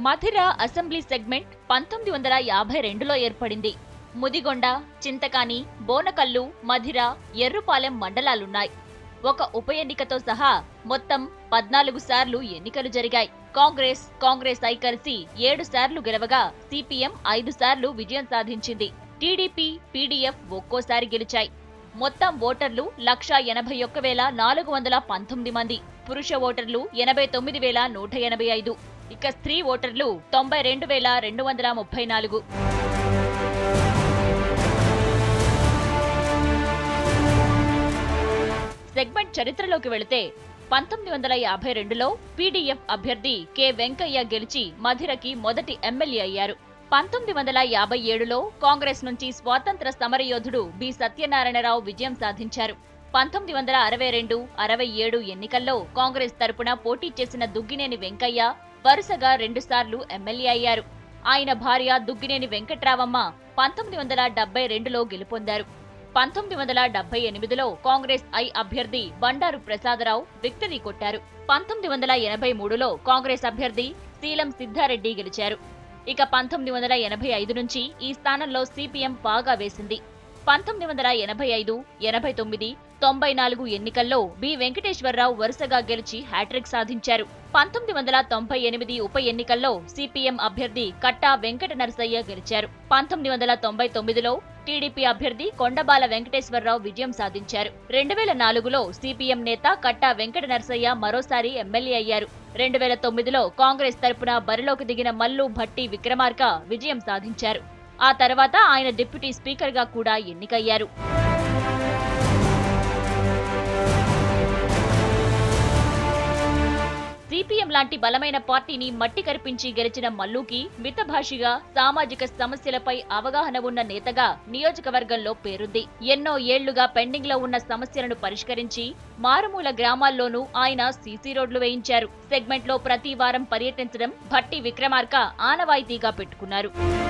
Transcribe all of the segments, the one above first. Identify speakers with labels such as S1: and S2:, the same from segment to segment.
S1: Madhira assembly segment పంతొమ్మిది వందల యాభై రెండులో ఏర్పడింది ముదిగొండ చింతకాని బోనకల్లు మధిర ఎర్రుపాలెం మండలాలున్నాయి ఒక ఉప ఎన్నికతో సహా మొత్తం పద్నాలుగు సార్లు ఎన్నికలు జరిగాయి కాంగ్రెస్ కాంగ్రెస్ ఐ కలిసి ఏడు సార్లు గెలవగా సిపిఎం ఐదు సార్లు విజయం సాధించింది టీడీపీ పీడీఎఫ్ ఒక్కోసారి గెలిచాయి మొత్తం ఓటర్లు లక్ష ఎనభై ఒక్క వేల నాలుగు వందల పంతొమ్మిది మంది పురుష ఓటర్లు ఎనభై తొమ్మిది వేల నూట ఎనభై ఐదు ఇక స్త్రీ ఓటర్లు తొంభై రెండు వేల రెండు వందల ముప్పై నాలుగు సెగ్మెంట్ చరిత్రలోకి వెళితే పంతొమ్మిది వందల యాభై రెండులో పీడీఎఫ్ అభ్యర్థి కె వెంకయ్య గెలిచి మధిరకి మొదటి ఎమ్మెల్యే అయ్యారు పంతొమ్మిది వందల యాభై ఏడులో కాంగ్రెస్ నుంచి స్వాతంత్ర సమరయోధుడు బి సత్యనారాయణరావు విజయం సాధించారు పంతొమ్మిది వందల అరవై రెండు అరవై ఏడు ఎన్నికల్లో కాంగ్రెస్ తరపున పోటీ చేసిన దుగ్గినేని వెంకయ్య వరుసగా రెండుసార్లు ఎమ్మెల్యే అయ్యారు ఆయన భార్య దుగ్గినేని వెంకట్రావమ్మ పంతొమ్మిది వందల డెబ్బై రెండులో గెలుపొందారు పంతొమ్మిది వందల డెబ్బై ఎనిమిదిలో కాంగ్రెస్ ఐ అభ్యర్థి బండారు ప్రసాదరావు విక్టరీ కొట్టారు పంతొమ్మిది వందల ఎనభై మూడులో కాంగ్రెస్ అభ్యర్థి శీలం సిద్ధారెడ్డి గెలిచారు ఇక పంతొమ్మిది వందల ఎనభై ఐదు నుంచి ఈ స్థానంలో సిపిఎం బాగా వేసింది పంతొమ్మిది వందల ఎనభై ఐదు ఎనభై తొమ్మిది తొంభై నాలుగు ఎన్నికల్లో బి వెంకటేశ్వరరావు వరుసగా గెలిచి హ్యాట్రిక్ సాధించారు పంతొమ్మిది వందల తొంభై ఎనిమిది ఉప ఎన్నికల్లో సిపిఎం అభ్యర్థి కట్టా వెంకట నరసయ్య గెలిచారు పంతొమ్మిది వందల తొంభై తొమ్మిదిలో టీడీపీ అభ్యర్థి కొండబాల వెంకటేశ్వరరావు విజయం సాధించారు రెండు వేల నాలుగులో సిపిఎం నేత కట్టా వెంకట నరసయ్య మరోసారి ఎమ్మెల్యే అయ్యారు రెండు వేల తొమ్మిదిలో కాంగ్రెస్ తరపున బరిలోకి దిగిన మల్లు భట్టి విక్రమార్క విజయం సాధించారు ఆ తర్వాత ఆయన డిప్యూటీ స్పీకర్గా కూడా ఎన్నికయ్యారు సిపిఎం లాంటి బలమైన పార్టీని మట్టి కరిపించి గెలిచిన మల్లుకి మితభాషిగా సామాజిక సమస్యలపై అవగాహన ఉన్న నేతగా నియోజకవర్గంలో పేరుంది ఎన్నో ఏళ్లుగా పెండింగ్ లో ఉన్న సమస్యలను పరిష్కరించి మారుమూల గ్రామాల్లోనూ ఆయన సీసీ రోడ్లు వేయించారు సెగ్మెంట్ లో ప్రతి వారం పర్యటించడం భట్టి విక్రమార్క ఆనవాయితీగా పెట్టుకున్నారు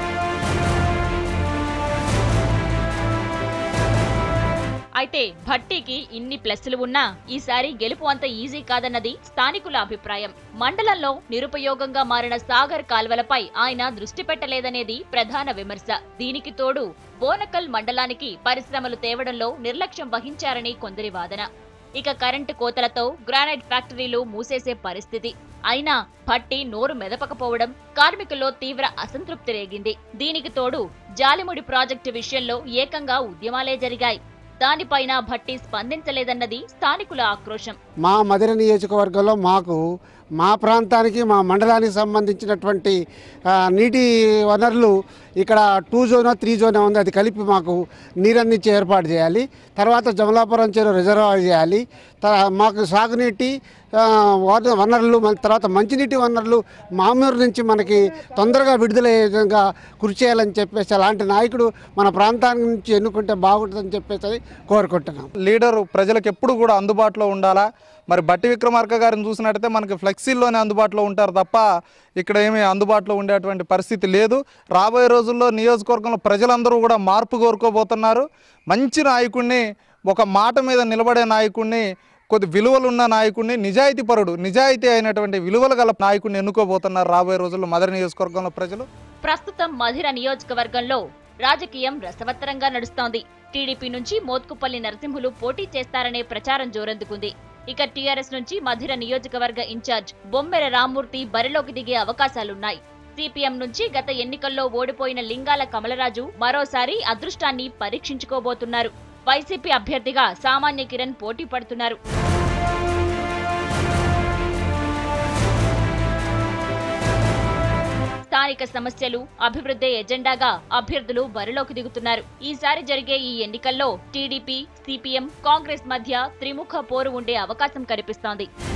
S1: అయితే భట్టీకి ఇన్ని ప్లస్లు ఉన్నా ఈసారి గెలుపు అంత ఈజీ కాదన్నది స్థానికుల అభిప్రాయం మండలంలో నిరుపయోగంగా మారిన సాగర్ కాల్వలపై ఆయన దృష్టి పెట్టలేదనేది ప్రధాన విమర్శ దీనికి తోడు బోనకల్ మండలానికి పరిశ్రమలు తేవడంలో నిర్లక్ష్యం వహించారని కొందరి వాదన ఇక కరెంటు కోతలతో గ్రానైట్ ఫ్యాక్టరీలు మూసేసే పరిస్థితి అయినా భట్టి నోరు మెదపకపోవడం కార్మికుల్లో తీవ్ర అసంతృప్తి రేగింది దీనికి తోడు జాలిముడి ప్రాజెక్టు విషయంలో ఏకంగా ఉద్యమాలే జరిగాయి దానిపైన భట్టి స్పందించలేదన్నది స్థానికుల ఆక్రోశం
S2: మా మధుర నియోజకవర్గంలో మాకు మా ప్రాంతానికి మా మండలానికి సంబంధించినటువంటి ఆ, నీటి వనరులు ఇక్కడ టూ జోన్ త్రీ జోన్ ఉంది అది కలిపి మాకు నీరందించి ఏర్పాటు చేయాలి తర్వాత జమలాపురం చెరువు రిజర్వాయర్ చేయాలి త- మాకు సాగునీటి ఆ, వన- వనరులు మళ్ళీ తర్వాత మంచినీటి వనరులు మామూరు నుంచి మనకి తొందరగా విడుదలయ్యే విధంగా కృషి చేయాలని చెప్పేసి అలాంటి నాయకుడు మన ప్రాంతానికి నుంచి ఎన్నుకుంటే బాగుంటుందని చెప్పేసి కోరుకుంటున్నాం
S3: లీడరు ప్రజలకు ఎప్పుడు కూడా అందుబాటులో ఉండాలా మరి బట్టి విక్రమార్క గారిని చూసినట్టయితే మనకి ఫ్లెక్సీల్లోనే అందుబాటులో ఉంటారు తప్ప ఇక్కడ ఏమీ అందుబాటులో ఉండేటువంటి పరిస్థితి లేదు రాబోయే రోజుల్లో నియోజకవర్గంలో ప్రజలందరూ కూడా మార్పు కోరుకోబోతున్నారు మంచి నాయకుడిని ఒక మాట మీద నిలబడే నాయకుడిని కొద్ది విలువలు ఉన్న నాయకుడిని నిజాయితీ పరుడు నిజాయితీ అయినటువంటి విలువలు గల నాయకుడిని ఎన్నుకోబోతున్నారు రాబోయే రోజుల్లో మదర్ నియోజకవర్గంలో ప్రజలు
S1: ప్రస్తుతం మధిర నియోజకవర్గంలో రాజకీయం రసవత్తరంగా నడుస్తోంది టీడీపీ నుంచి మోత్కుపల్లి నరసింహులు పోటీ చేస్తారనే ప్రచారం జోరందుకుంది ఇక టీఆర్ఎస్ నుంచి మధిర నియోజకవర్గ ఇన్ఛార్జ్ బొమ్మెర రామ్మూర్తి బరిలోకి దిగే అవకాశాలున్నాయి సిపిఎం నుంచి గత ఎన్నికల్లో ఓడిపోయిన లింగాల కమలరాజు మరోసారి అదృష్టాన్ని పరీక్షించుకోబోతున్నారు వైసీపీ అభ్యర్థిగా సామాన్య కిరణ్ పోటీ పడుతున్నారు స్థానిక సమస్యలు అభివృద్ధి ఎజెండాగా అభ్యర్థులు బరిలోకి దిగుతున్నారు ఈసారి జరిగే ఈ ఎన్నికల్లో టీడీపీ సిపిఎం కాంగ్రెస్ మధ్య త్రిముఖ పోరు ఉండే అవకాశం కనిపిస్తోంది